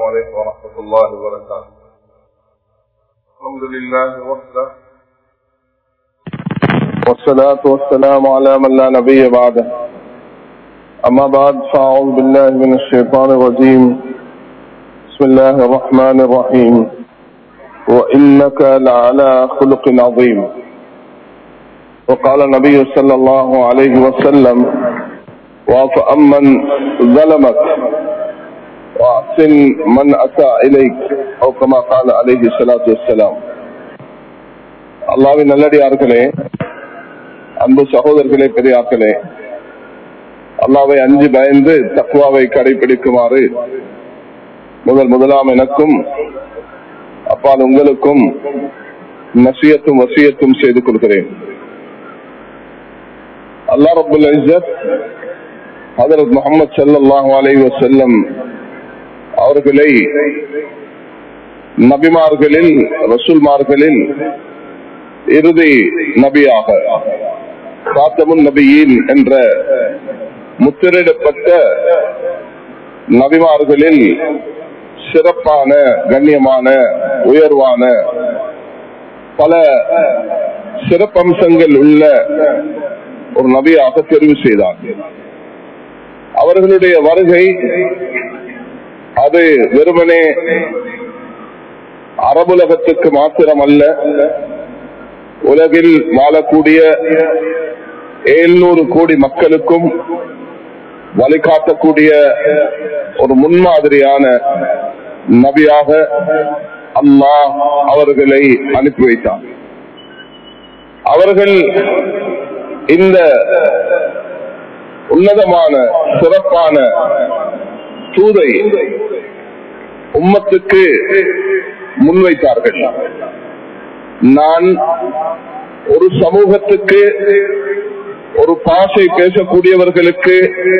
عليكم ورحمة الله وبركاته الحمد لله وحده والصلاة والسلام على من لا نبي بعده أما بعد فأعوذ بالله من الشيطان الرجيم بسم الله الرحمن الرحيم وإنك لعلى خلق عظيم وقال النبي صلى الله عليه وسلم وفأمن ظلمك وأحسن من أتى إليك أو كما قال عليه الصلاة والسلام அல்லாவின் நல்லடியார்களே அன்பு சகோதரர்களே பெரியார்களே அல்லாவை அஞ்சு பயந்து தக்குவாவை கடைபிடிக்குமாறு முதல் முதலாம் எனக்கும் அப்பால் உங்களுக்கும் நசியத்தும் வசியத்தும் செய்து கொள்கிறேன் அல்லா ரபுல் இஸ்ஸத் ஹதரத் முகமது சல்லாஹூ அலை வசல்லம் அவர்களை நபிமார்களில் ரசூல்மார்களில் இறுதி நபியாக காத்தமுன் நபியின் என்ற முத்திரிடப்பட்ட நபிமார்களில் சிறப்பான கண்ணியமான உயர்வான பல சிறப்பம்சங்கள் உள்ள ஒரு நபியாக தெரிவு செய்தார் அவர்களுடைய வருகை அது வெறுமனே அரபுலகத்துக்கு மாத்திரம் அல்ல உலகில் வாழக்கூடிய ஏழ்நூறு கோடி மக்களுக்கும் வழிகாட்டக்கூடிய ஒரு முன்மாதிரியான நபியாக அல்லாஹ் அவர்களை அனுப்பி வைத்தார் அவர்கள் இந்த உன்னதமான சிறப்பான தூதை உம்மத்துக்கு முன்வைத்தார்கள் நான் ஒரு சமூகத்துக்கு ஒரு பாஷை பேசக்கூடியவர்களுக்கு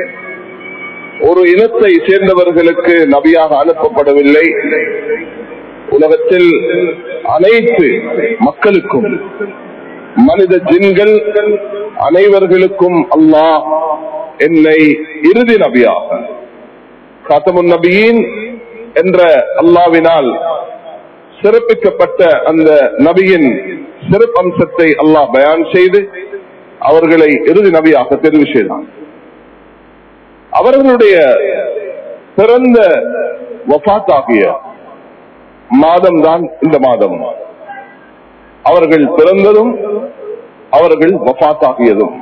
ஒரு இனத்தை சேர்ந்தவர்களுக்கு நபியாக அனுப்பப்படவில்லை உலகத்தில் அனைத்து மக்களுக்கும் மனித ஜின்கள் அனைவர்களுக்கும் அல்லாஹ் என்னை இறுதி நபியாக காத்தமுன் நபியின் என்ற அல்லாவினால் சிறப்பிக்கப்பட்ட அந்த நபியின் சிறப்பம்சத்தை அல்லாஹ் பயான் செய்து அவர்களை இறுதி நபியாக தெரிவு செய்தான் அவர்களுடைய பிறந்த வபாத்தாகிய மாதம் தான் இந்த மாதம் அவர்கள் பிறந்ததும் அவர்கள் வபாத்தாகியதும்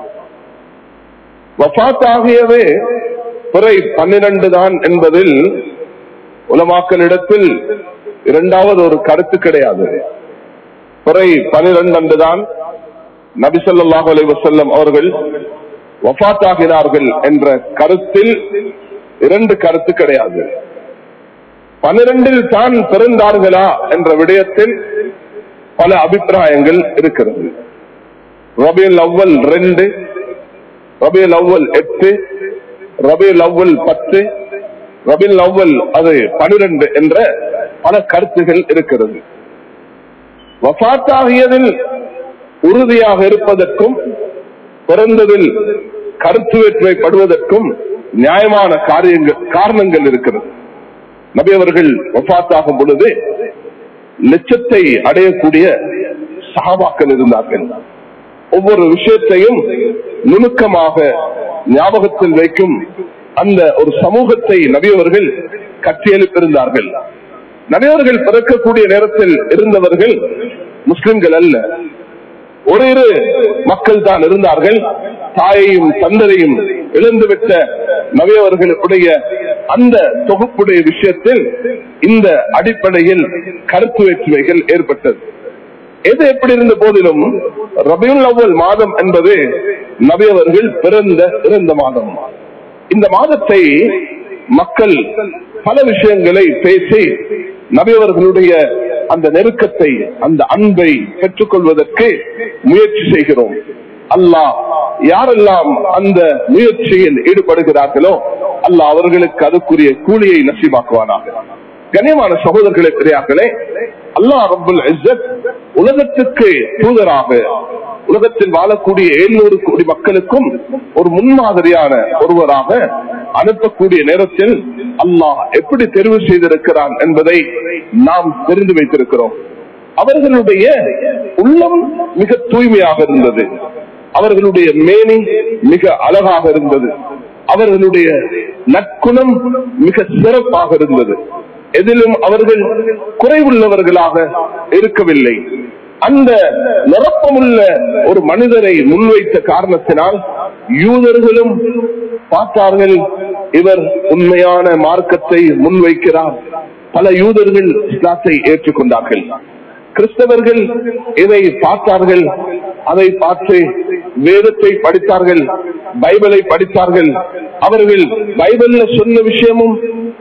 வபாத்தாகியவே பிறை பன்னிரண்டு தான் என்பதில் உலமாக்களிடத்தில் இரண்டாவது ஒரு கருத்து கிடையாது பிறை பனிரெண்டு அன்று தான் நபிசல்லாஹு அலை வசல்லம் அவர்கள் வபாத்தாகினார்கள் என்ற கருத்தில் இரண்டு கருத்து கிடையாது பனிரெண்டில் தான் பிறந்தார்களா என்ற விடயத்தில் பல அபிப்பிராயங்கள் இருக்கிறது ரபியல் அவ்வல் ரெண்டு ரபியல் அவ்வல் எட்டு ரபியல் அவ்வல் பத்து ரபில் அவ்வல் அது பனிரெண்டு என்ற பல கருத்துகள் இருக்கிறது வபாத்தாகியதில் உறுதியாக இருப்பதற்கும் பிறந்ததில் கருத்து வேற்றுமைப்படுவதற்கும் நியாயமான காரியங்கள் காரணங்கள் இருக்கிறது நபி அவர்கள் வபாத்தாகும் பொழுது லட்சத்தை அடையக்கூடிய சகாபாக்கள் இருந்தார்கள் ஒவ்வொரு விஷயத்தையும் நுணுக்கமாக ஞாபகத்தில் வைக்கும் அந்த ஒரு சமூகத்தை நபியவர்கள் கட்டியெழுப்பிருந்தார்கள் நபியவர்கள் பிறக்கக்கூடிய நேரத்தில் இருந்தவர்கள் முஸ்லிம்கள் அல்ல ஒரு இரு மக்கள் தான் இருந்தார்கள் தாயையும் தந்தரையும் இழந்துவிட்ட நவியவர்களுடைய அந்த தொகுப்புடைய விஷயத்தில் இந்த அடிப்படையில் கருத்து வேற்றுமைகள் ஏற்பட்டது எது எப்படி இருந்த போதிலும் ரபியுல் அவ்வல் மாதம் என்பது நபியவர்கள் பிறந்த இறந்த மாதம் இந்த மாதத்தை மக்கள் பல விஷயங்களை பேசி நபியவர்களுடைய அந்த நெருக்கத்தை அந்த அன்பை பெற்றுக்கொள்வதற்கு முயற்சி செய்கிறோம் அல்லாஹ் யாரெல்லாம் அந்த முயற்சியில் ஈடுபடுகிறார்களோ அல்லாஹ் அவர்களுக்கு அதுக்குரிய கூலியை நசிவாக்குவானாக கனியமான சகோதரர்களே பெரியார்களே அல்லாஹ் ரபுல் இஸ்ஸத் உலகத்துக்கு தூதராக உலகத்தில் வாழக்கூடிய எழுநூறு கோடி மக்களுக்கும் ஒரு முன்மாதிரியான ஒருவராக அனுப்பக்கூடிய நேரத்தில் அல்லாஹ் எப்படி தெரிவு செய்திருக்கிறான் என்பதை நாம் தெரிந்து வைத்திருக்கிறோம் அவர்களுடைய உள்ளம் மிக தூய்மையாக இருந்தது அவர்களுடைய மேனி மிக அழகாக இருந்தது அவர்களுடைய நற்குணம் மிக சிறப்பாக இருந்தது எதிலும் அவர்கள் குறைவுள்ளவர்களாக இருக்கவில்லை அந்த நிரப்பமுள்ள ஒரு மனிதரை முன்வைத்த காரணத்தினால் யூதர்களும் பார்த்தார்கள் இவர் உண்மையான மார்க்கத்தை முன்வைக்கிறார் பல யூதர்கள் இஸ்லாத்தை ஏற்றுக்கொண்டார்கள் கிறிஸ்தவர்கள் இதை பார்த்தார்கள் அதை பார்த்து வேதத்தை படித்தார்கள் பைபிளை படித்தார்கள் அவர்கள் பைபிள்ல சொன்ன விஷயமும்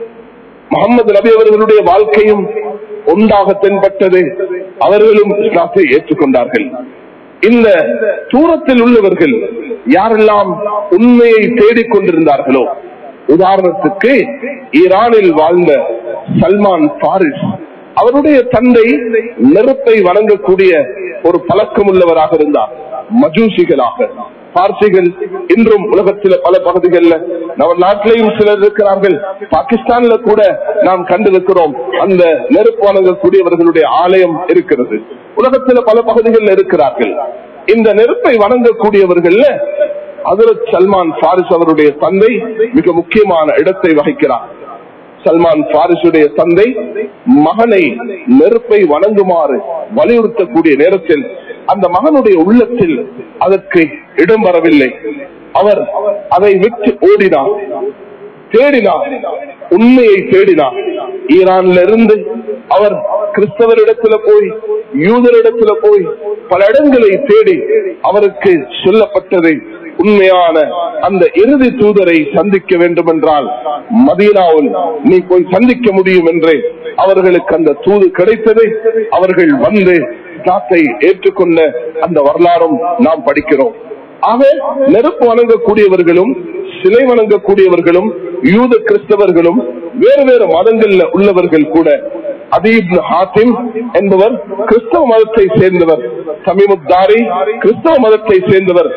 முகமது நபி அவர்களுடைய வாழ்க்கையும் ஒன்றாக தென்பட்டது அவர்களும் இஸ்லாத்தை ஏற்றுக்கொண்டார்கள் இந்த தூரத்தில் உள்ளவர்கள் யாரெல்லாம் உண்மையை தேடிக் கொண்டிருந்தார்களோ உதாரணத்துக்கு ஈரானில் வாழ்ந்த சல்மான் பாரிஸ் அவருடைய தந்தை நெருப்பை வணங்கக்கூடிய ஒரு பழக்கம் உள்ளவராக இருந்தார் மஜூசிகளாக பார்சிகள் இன்றும் உலகத்தில பல பகுதிகளில் நம்ம நாட்டிலையும் சிலர் இருக்கிறார்கள் பாகிஸ்தான்ல கூட நாம் கண்டிருக்கிறோம் அந்த நெருப்பு வணங்கக்கூடியவர்களுடைய ஆலயம் இருக்கிறது உலகத்தில பல பகுதிகளில் இருக்கிறார்கள் இந்த நெருப்பை வணங்கக்கூடியவர்கள்ல ஹசரத் சல்மான் பாரிஸ் அவருடைய தந்தை மிக முக்கியமான இடத்தை வகிக்கிறார் சல்மான் பாரிசுடைய தந்தை மகனை நெருப்பை வணங்குமாறு வலியுறுத்தக்கூடிய நேரத்தில் அந்த மகனுடைய உள்ளத்தில் அதற்கு இடம் வரவில்லை அவர் அதை விட்டு ஓடினார் தேடினார் உண்மையை தேடினார் ஈரான்ல இருந்து அவர் கிறிஸ்தவரிடத்துல போய் யூதரிடத்துல போய் பல இடங்களை தேடி அவருக்கு சொல்லப்பட்டது உண்மையான அந்த இறுதி தூதரை சந்திக்க வேண்டும் என்றால் மதீனாவில் நீ போய் சந்திக்க முடியும் என்று அவர்களுக்கு அந்த தூது கிடைத்தது அவர்கள் வந்து இஸ்லாத்தை ஏற்றுக்கொண்ட அந்த வரலாறும் நாம் படிக்கிறோம் ஆக நெருப்பு வணங்கக்கூடியவர்களும் சிலை வணங்கக்கூடியவர்களும் யூத கிறிஸ்தவர்களும் வேறு வேறு மதங்கள்ல உள்ளவர்கள் கூட அதீப் ஹாத்திம் என்பவர் கிறிஸ்தவ மதத்தை சேர்ந்தவர் சமீமுத்தாரி கிறிஸ்தவ மதத்தை சேர்ந்தவர்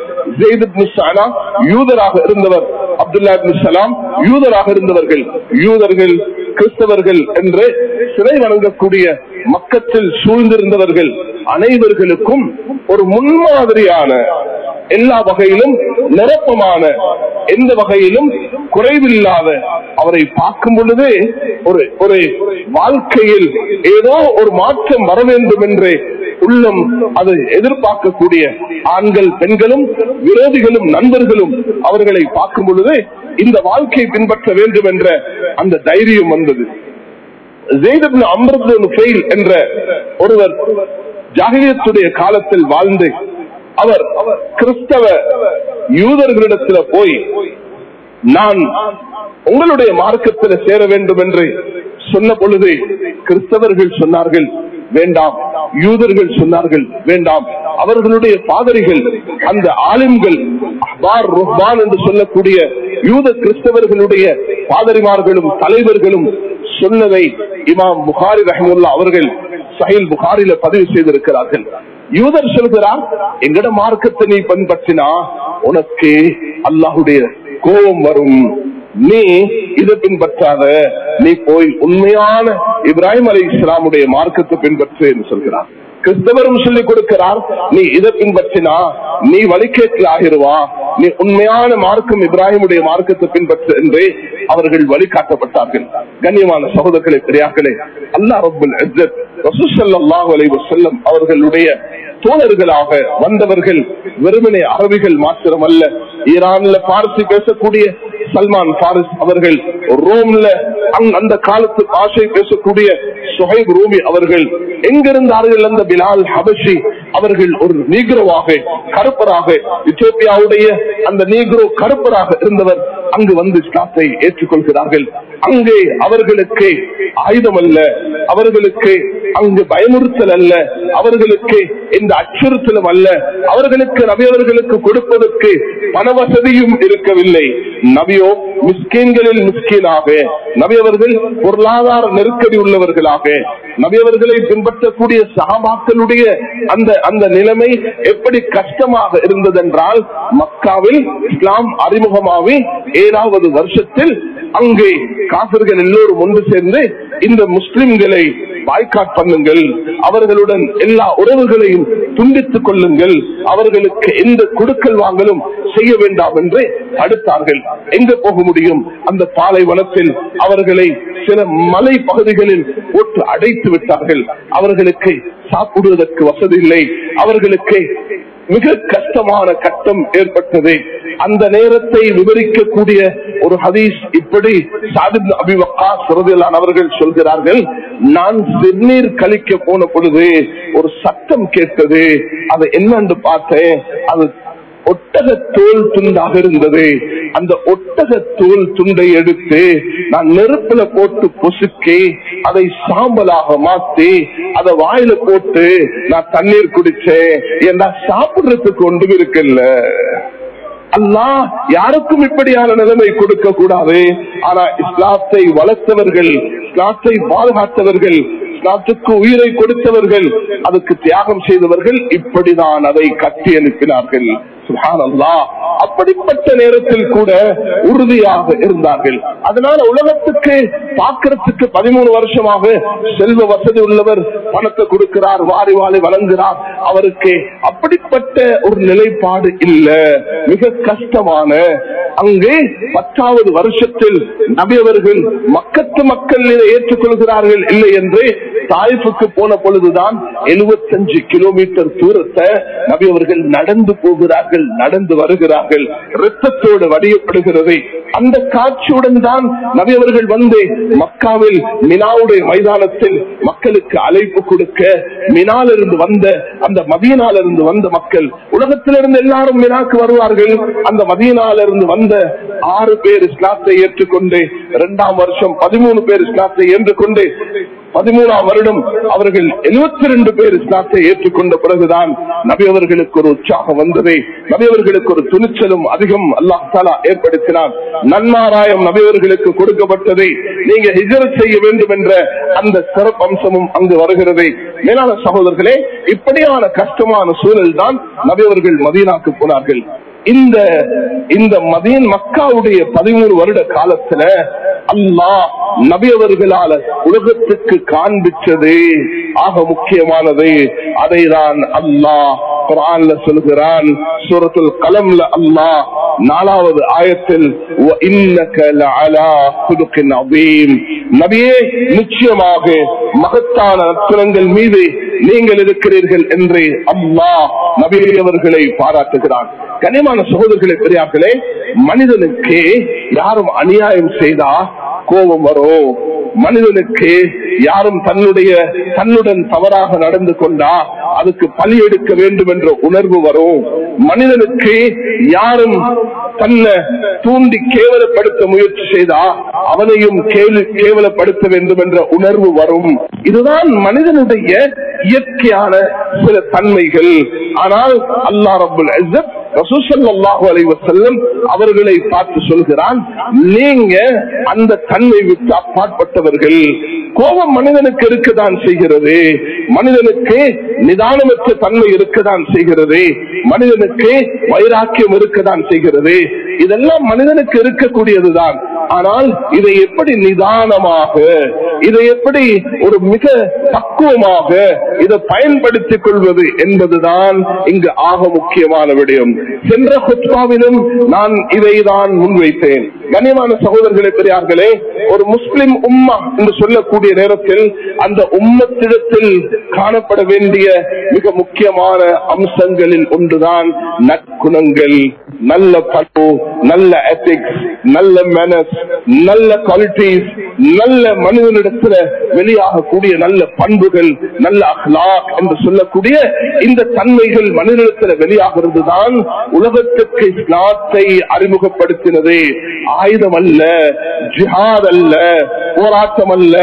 யூதராக இருந்தவர் அப்துல்லா சலாம் யூதராக இருந்தவர்கள் யூதர்கள் கிறிஸ்தவர்கள் என்று சிலை வணங்கக்கூடிய மக்கத்தில் சூழ்ந்திருந்தவர்கள் அனைவர்களுக்கும் ஒரு முன்மாதிரியான எல்லா வகையிலும் நிரப்பமான எந்த வகையிலும் குறைவில்லாத அவரை பார்க்கும் பொழுது ஒரு ஒரு வாழ்க்கையில் ஏதோ ஒரு மாற்றம் வர வேண்டும் என்று உள்ளம் அது எதிர்பார்க்கக்கூடிய ஆண்கள் பெண்களும் விரோதிகளும் நண்பர்களும் அவர்களை பார்க்கும் பொழுது இந்த வாழ்க்கையை பின்பற்ற வேண்டும் என்ற அந்த தைரியம் வந்தது என்ற ஒருவர் ஜாகிரியத்துடைய காலத்தில் வாழ்ந்து அவர் கிறிஸ்தவ யூதர்களிடத்துல போய் நான் உங்களுடைய மார்க்கத்தில் சேர வேண்டும் என்று சொன்ன பொழுது கிறிஸ்தவர்கள் சொன்னார்கள் வேண்டாம் யூதர்கள் சொன்னார்கள் வேண்டாம் அவர்களுடைய பாதரிகள் அந்த ஆலிம்கள் அஹ்பார் ருஹ்பான் என்று சொல்லக்கூடிய யூத கிறிஸ்தவர்களுடைய பாதரிமார்களும் தலைவர்களும் சொன்னதை இமாம் புகாரி ரஹமுல்லா அவர்கள் சஹில் புகாரில பதிவு செய்திருக்கிறார்கள் யூதர் சொல்கிறார் எங்கட மார்க்கத்தை நீ பின்பற்றினா உனக்கு அல்லாஹுடைய கோபம் வரும் நீ இதை பின்பற்றாத நீ போய் உண்மையான இப்ராஹிம் அலி இஸ்லாமுடைய மார்க்கத்தை பின்பற்று என்று சொல்கிறார் கிறிஸ்தவரும் சொல்லிக் கொடுக்கிறார் நீ இதை பின்பற்றினா நீ வழிகேட்டில் ஆகிருவா நீ உண்மையான மார்க்கம் இப்ராஹிமுடைய மார்க்கத்தை பின்பற்று என்று அவர்கள் வழிகாட்டப்பட்டார்கள் கண்ணியமான சகோதரர்களே பெரியார்களே அல்லா ரபுல் செல்லம் அவர்களுடைய தோழர்களாக வந்தவர்கள் வெறுமனே அரபிகள் மாத்திரம் அல்ல ஈரான்ல பார்த்து பேசக்கூடிய சல்மான் பாரிஸ் அவர்கள் ரோம்ல அந்த காலத்து பாஷை பேசக்கூடிய சுஹைப் ரூமி அவர்கள் எங்கிருந்தார்கள் அந்த பிலால் ஹபஷி அவர்கள் ஒரு நீக்ரோவாக கருப்பராக இத்தியோப்பியாவுடைய அந்த நீக்ரோ கருப்பராக இருந்தவர் அங்கு வந்து இஸ்லாத்தை ஏற்றுக்கொள்கிறார்கள் அங்கே அவர்களுக்கு ஆயுதம் அல்ல அவர்களுக்கு அங்கு பயமுறுத்தல் அல்ல அவர்களுக்கு இந்த அச்சுறுத்தலும் அல்ல அவர்களுக்கு நபி அவர்களுக்கு கொடுப்பதற்கு பண வசதியும் இருக்கவில்லை நபியோ மிஸ்கீன்களில் மிஸ்கீனாக நபி அவர்கள் பொருளாதார நெருக்கடி உள்ளவர்களாக நபி அவர்களை பின்பற்றக்கூடிய சகாபாக்களுடைய அந்த அந்த நிலைமை எப்படி கஷ்டமாக இருந்ததென்றால் மக்காவில் இஸ்லாம் அறிமுகமாகி ஏழாவது வருஷத்தில் அங்கே காசர்கள் எல்லோரும் ஒன்று சேர்ந்து இந்த முஸ்லிம்களை பாய்காட் பண்ணுங்கள் அவர்களுடன் எல்லா உறவுகளையும் துண்டித்துக் கொள்ளுங்கள் அவர்களுக்கு எந்த கொடுக்கல் வாங்கலும் செய்ய வேண்டாம் என்று தடுத்தார்கள் எங்க போக முடியும் அந்த பாலைவனத்தில் அவர்களை சில மலை பகுதிகளில் போட்டு அடைத்து விட்டார்கள் அவர்களுக்கு சாப்பிடுவதற்கு வசதி இல்லை அவர்களுக்கு மிக கஷ்டமான கட்டம் ஏற்பட்டது அந்த நேரத்தை விவரிக்கக்கூடிய ஒரு ஹதீஸ் இப்படி சாதிப் அபிவக்கா சுரதிலான் அவர்கள் சொல்கிறார்கள் நான் சிறுநீர் கழிக்க போன பொழுது ஒரு சத்தம் கேட்டது அது என்னன்னு பார்த்தேன் அது ஒட்டக தோல் துண்டாக இருந்தது அந்த ஒட்டக தோல் துண்டை எடுத்து நான் நெருப்புல போட்டு பொசுக்கி அதை சாம்பலாக மாத்தி அதை வாயில போட்டு நான் தண்ணீர் குடிச்சேன் ஏன்னா சாப்பிடுறதுக்கு ஒன்றும் இருக்குல்ல அல்லா யாருக்கும் இப்படியான நிலைமை கொடுக்க கூடாது ஆனா இஸ்லாத்தை வளர்த்தவர்கள் இஸ்லாத்தை பாதுகாத்தவர்கள் இஸ்லாத்துக்கு உயிரை கொடுத்தவர்கள் அதுக்கு தியாகம் செய்தவர்கள் இப்படிதான் அதை கட்டி அனுப்பினார்கள் அப்படிப்பட்ட நேரத்தில் கூட உறுதியாக இருந்தார்கள் அதனால உலகத்துக்கு பார்க்கறதுக்கு பதிமூணு வருஷமாக செல்வ வசதி உள்ளவர் பணத்தை கொடுக்கிறார் வாரி வாரி வழங்குகிறார் அவருக்கு அப்படிப்பட்ட ஒரு நிலைப்பாடு இல்ல மிக கஷ்டமான அங்கே பத்தாவது வருஷத்தில் நபியவர்கள் மக்கத்து மக்கள் இதை ஏற்றுக்கொள்கிறார்கள் இல்லை என்று தாய்ப்புக்கு போன பொழுதுதான் எழுபத்தஞ்சு கிலோமீட்டர் தூரத்தை நபியவர்கள் நடந்து போகிறார்கள் நடந்து வருகிறார்கள் ரத்தத்தோடு வடியப்படுகிறது அந்த காட்சியுடன் தான் நபியவர்கள் வந்து மக்காவில் மினாவுடைய மைதானத்தில் மக்களுக்கு அழைப்பு கொடுக்க மினாலிருந்து வந்த அந்த மதியனாலிருந்து வந்த மக்கள் உலகத்திலிருந்து எல்லாரும் மினாக்கு வருவார்கள் அந்த மதியனாலிருந்து வந்த ஆறு பேர் இஸ்லாத்தை ஏற்றுக்கொண்டு இரண்டாம் வருஷம் பதிமூணு பேர் இஸ்லாத்தை ஏற்றுக்கொண்டு பதிமூணாம் வருடம் அவர்கள் எழுபத்தி ரெண்டு பேர் இஸ்லாத்தை ஏற்றுக்கொண்ட பிறகுதான் நபி அவர்களுக்கு ஒரு உற்சாகம் வந்தது நபி அவர்களுக்கு ஒரு துணிச்சலும் அதிகம் அல்லாஹ் தாலா ஏற்படுத்தினார் நன்மாராயம் நபியவர்களுக்கு கொடுக்கப்பட்டதை நீங்க ஹிஜரத் செய்ய வேண்டும் என்ற அந்த சிறப்பு அம்சமும் அங்கு வருகிறது மேலான சகோதரர்களே இப்படியான கஷ்டமான சூழல் தான் நபியவர்கள் மதீனாக்கு போனார்கள் இந்த இந்த மதியன் மக்காவுடைய பதிமூணு வருட காலத்துல அல்லாஹ் நபியவர்களால உலகத்துக்கு காண்பிச்சது ஆக முக்கியமானது அதை தான் அல்லாஹ் குரான்ல சொல்கிறான் சூரத்துல் கலம்ல அல்லாஹ் நாலாவது ஆயத்தில் நபியே நிச்சயமாக மகத்தான நற்குணங்கள் மீது நீங்கள் இருக்கிறீர்கள் என்று அல்லாஹ் நபியவர்களை பாராட்டுகிறான் கனிமான சகோதரர்களே பெரியார்களே மனிதனுக்கு யாரும் அநியாயம் செய்தா கோபம் வரும் மனிதனுக்கு யாரும் தன்னுடைய தன்னுடன் தவறாக நடந்து கொண்டா அதுக்கு பழி எடுக்க வேண்டும் என்ற உணர்வு வரும் மனிதனுக்கு யாரும் தன்னை தூண்டி கேவலப்படுத்த முயற்சி செய்தா அவனையும் கேவலப்படுத்த வேண்டும் என்ற உணர்வு வரும் இதுதான் மனிதனுடைய இயற்கையான சில தன்மைகள் ஆனால் அல்லா ரபுல் அவர்களை பார்த்து சொல்கிறான் நீங்க அந்த தன்மை விட்டு அப்பாற்பட்டவர்கள் கோபம் மனிதனுக்கு இருக்கதான் செய்கிறது மனிதனுக்கு நிதானமற்ற தன்மை இருக்கதான் செய்கிறது மனிதனுக்கு வைராக்கியம் இருக்கதான் செய்கிறது இதெல்லாம் மனிதனுக்கு இருக்கக்கூடியதுதான் ஆனால் இதை எப்படி நிதானமாக இதை எப்படி ஒரு மிக பக்குவமாக இதை பயன்படுத்திக் கொள்வது என்பதுதான் இங்கு ஆக முக்கியமான விடயம் சென்ற குத்பாவிலும் நான் இதை தான் முன்வைத்தேன் கனியமான சகோதரர்களே பெரியார்களே ஒரு முஸ்லிம் உம்மா என்று சொல்லக்கூடிய நேரத்தில் அந்த உம்மத்திடத்தில் காணப்பட வேண்டிய மிக முக்கியமான அம்சங்களில் ஒன்றுதான் நற்குணங்கள் நல்ல பண்பு நல்ல எத்திக்ஸ் நல்ல மேனஸ் நல்ல குவாலிட்டிஸ் நல்ல மனிதனிடத்துல வெளியாகக்கூடிய நல்ல பண்புகள் நல்ல அஹ்லாக் என்று சொல்லக்கூடிய இந்த தன்மைகள் மனிதனிடத்துல வெளியாகிறது தான் உலகத்துக்கு இஸ்லாத்தை அறிமுகப்படுத்தினது ஆயுதம் அல்ல ஜிஹாத் அல்ல போராட்டம் அல்ல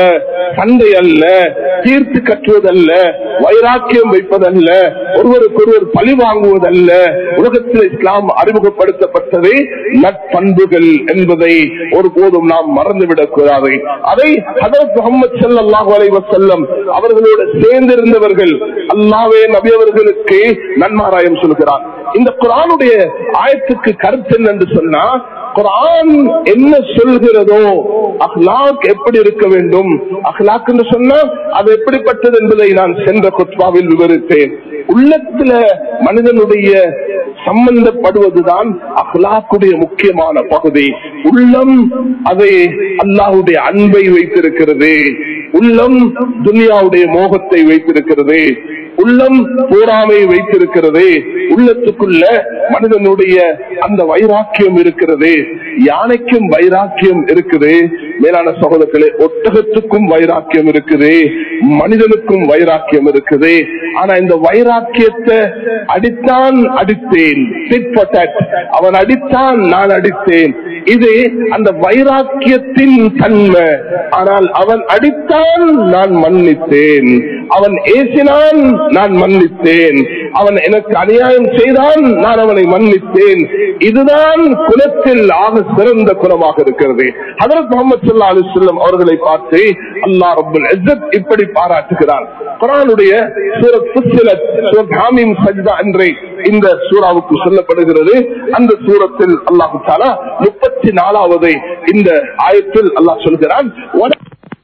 சண்டை அல்ல தீர்த்து கட்டுவதல்ல வைராக்கியம் வைப்பதல்ல ஒருவருக்கொருவர் பழி வாங்குவதல்ல உலகத்தில் இஸ்லாம் அறிமுகப்படுத்தப்பட்டதே நட்பண்புகள் என்பதை ஒருபோதும் நாம் மறந்துவிடக் கூடாது அதை ஹதரத் முகமது ஸல்லல்லாஹு அலைஹி வஸல்லம் அவர்களோடு சேர்ந்திருந்தவர்கள் அல்லாவே நபி அவர்களுக்கு நன்மாராயம் சொல்கிறார் இந்த குரானுடைய ஆயத்துக்கு கருத்து என்னென்று சொன்னா குரான் என்ன சொல்கிறதோ அஹ்லாக் எப்படி இருக்க வேண்டும் அஹ்லாக் என்று சொன்னா அது எப்படிப்பட்டது என்பதை நான் சென்ற குத்பாவில் விவரித்தேன் உள்ளத்துல மனிதனுடைய சம்பந்தப்படுவதுதான் அஹ்லாக்குடைய முக்கியமான பகுதி உள்ளம் அதை அல்லாஹுடைய அன்பை வைத்திருக்கிறது உள்ளம் துனியாவுடைய மோகத்தை வைத்திருக்கிறது உள்ளம் போராமை வைத்திருக்கிறது உள்ளத்துக்குள்ள மனிதனுடைய அந்த வைராக்கியம் இருக்கிறது யானைக்கும் வைராக்கியம் இருக்குது மேலான சகோதரர்களே ஒட்டகத்துக்கும் வைராக்கியம் இருக்குது மனிதனுக்கும் வைராக்கியம் இருக்குது ஆனா இந்த வைராக்கியத்தை அடித்தான் அடித்தேன் tit for tat. அவன் அடித்தான் நான் அடித்தேன் இது அந்த வைராக்கியத்தின் தன்மை ஆனால் அவன் அடித்தான் நான் மன்னித்தேன் அவன் ஏசினான் நான் மன்னித்தேன் அவன் எனக்கு அநியாயம் செய்தான் நான் அவனை மன்னித்தேன் இதுதான் குலத்தில் ஆக சிறந்த குலமாக இருக்கிறது ஹதரத் முகமது சல்லா அலிஸ்லம் அவர்களை பார்த்து அல்லாஹ் ரபுல் இஸ்ஸத் இப்படி பாராட்டுகிறார் குரானுடைய சூரத் ஃபுஸ்ஸிலத், சூரத் ஹாமீம் சஜ்தா என்றே இந்த சூறாவுக்கு சொல்லப்படுகிறது அந்த சூரத்தில் அல்லாஹு தாலா முப்பத்தி நாலாவது இந்த ஆயத்தில் அல்லாஹ் சொல்கிறான் "வல-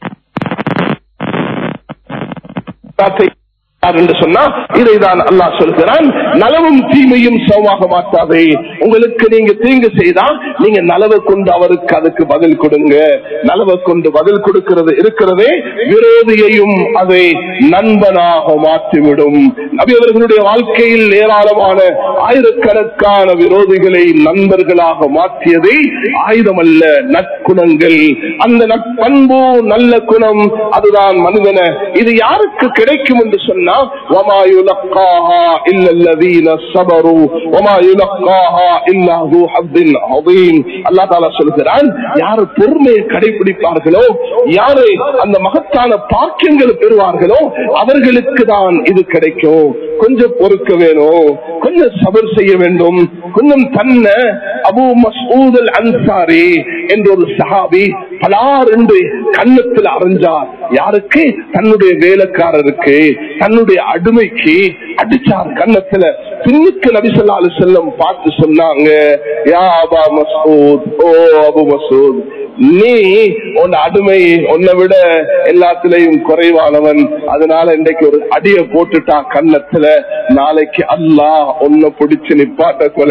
யார் என்று சொன்னா இதைதான் அல்லாஹ் சொல்கிறான் நலவும் தீமையும் சமமாக மாட்டாதே உங்களுக்கு நீங்க தீங்கு செய்தா நீங்க நலவை கொண்டு அவருக்கு அதுக்கு பதில் கொடுங்க நலவை கொண்டு பதில் கொடுக்கிறது இருக்கிறதே விரோதியையும் அதை நண்பனாக மாற்றிவிடும் நபி அவர்களுடைய வாழ்க்கையில் ஏராளமான ஆயிரக்கணக்கான விரோதிகளை நண்பர்களாக மாற்றியதை ஆயுதம் அல்ல நற்குணங்கள் அந்த நட்பண்பு நல்ல குணம் அதுதான் மனிதன இது யாருக்கு கிடைக்கும் என்று சொன்னா وَمَا يُلَقَّاهَا إِلَّا الَّذِينَ صَبَرُوا وَمَا يُلَقَّاهَا إِلَّا ذُو حَظٍّ عَظِيمٍ அல்லாஹ் தஆலா சொல்கிறான் யார் பொறுமையை கடைபிடிப்பார்களோ யாரு அந்த மகத்தான பாக்கியங்கள் பெறுவார்களோ அவர்களுக்கு தான் இது கிடைக்கும் கொஞ்சம் பொறுக்க வேணும் கொஞ்சம் சபர் செய்ய வேண்டும் கொஞ்சம் தன்னை அபு மசூத் அல் அன்சாரி என்ற ஒரு சஹாபி பலார் என்று கன்னத்தில் அரைஞ்சார் யாருக்கு தன்னுடைய வேலைக்காரருக்கு தன்னுடைய அடிமைக்கு அடிச்சார் கன்னத்துல பின்னுக்கு நபிசல்லா அலி செல்லம் பார்த்து சொன்னாங்க யா அபா மசூத் ஓ அபு மசூத் நீ உன் அடிமை உன்னை விட எல்லாத்திலையும் குறைவானவன் அதனால இன்றைக்கு ஒரு அடிய போட்டுட்டா கன்னத்துல நாளைக்கு அல்லாஹ் உன்னை பிடிச்சு நிப்பாட்ட கொல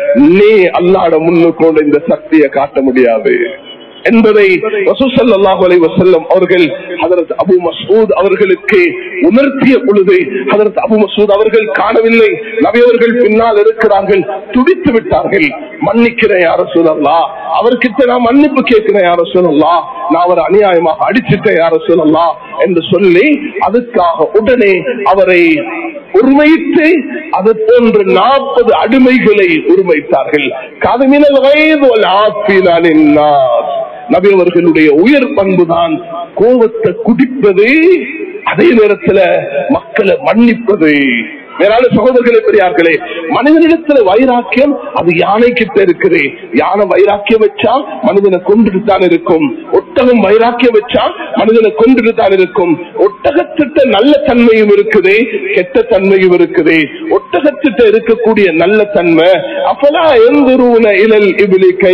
நீ அல்லாட முன்னுக்கொண்டு இந்த சக்தியை காட்ட முடியாது என்பதை ரசூசல்லாஹு அலைஹி வஸல்லம் அவர்கள் ஹதரத் அபு மசூத் அவர்களுக்கு உணர்த்திய பொழுது ஹதரத் அபு மசூத் அவர்கள் காணவில்லை நபி அவர்கள் பின்னால் இருக்கிறார்கள் துடித்து விட்டார்கள் மன்னிக்கிறேன் யார சொல்லலா அவர்கிட்ட நான் மன்னிப்பு கேட்கிறேன் யார சொல்லலா நான் அவர் அநியாயமாக அடிச்சிட்டேன் யார சொல்லலா என்று சொல்லி அதுக்காக உடனே அவரை உரிமையிட்டு அது போன்று நாற்பது அடிமைகளை உரிமைத்தார்கள் கதமினல் வயது ஆப்பினான் நபி அவர்களுடைய உயர் பண்புதான் கோபத்தை குடிப்பது அதே நேரத்தில் மக்களை மன்னிப்பது வேறான சகோதரர்களே பெரியார்களே மனிதனிடத்துல வைராக்கியம் அது யானை கிட்ட இருக்குது யானை வைராக்கியம் வச்சா மனிதனை கொண்டுட்டு தான் இருக்கும் ஒட்டகம் வைராக்கியம் வச்சா மனிதனை கொண்டுட்டு தான் இருக்கும் ஒட்டகத்திட்ட நல்ல தன்மையும் இருக்குது கெட்ட தன்மையும் இருக்குது ஒட்டகத்திட்ட இருக்கக்கூடிய நல்ல தன்மை அப்பலா எந்தூன இழல் இபிலி கை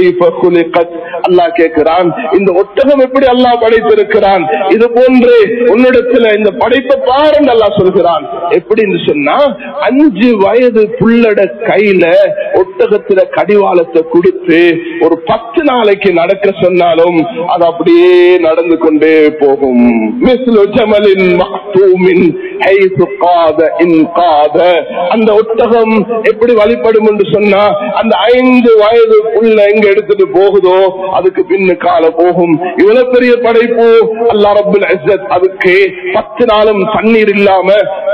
அல்லாஹ் கேட்கிறான் இந்த ஒட்டகம் எப்படி அல்லாஹ் படைத்திருக்கிறான் இது போன்று உன்னிடத்துல இந்த படைப்பை பாருன்னு அல்லாஹ் சொல்கிறான் எப்படின்னு சொன்னா அஞ்சு வயது புள்ளட கையில ஒட்டகத்துல கடிவாளத்தை கொடுத்து ஒரு பத்து நாளைக்கு நடக்க சொன்னாலும் அது அப்படியே நடந்து கொண்டே போகும் மிஸ்லு ஜமலின் மக்தூமின் ஹைசு காத இன் காத அந்த ஒட்டகம் எப்படி வழிபடும் என்று சொன்னா அந்த ஐந்து வயது புள்ள எங்க எடுத்துட்டு போகுதோ அதுக்கு பின்னு கால போகும் இவ்வளவு பெரிய படைப்பு அல்லா ரபுல் இஸ்ஸத் அதுக்கு பத்து நாளும் தண்ணீர் இல்லாம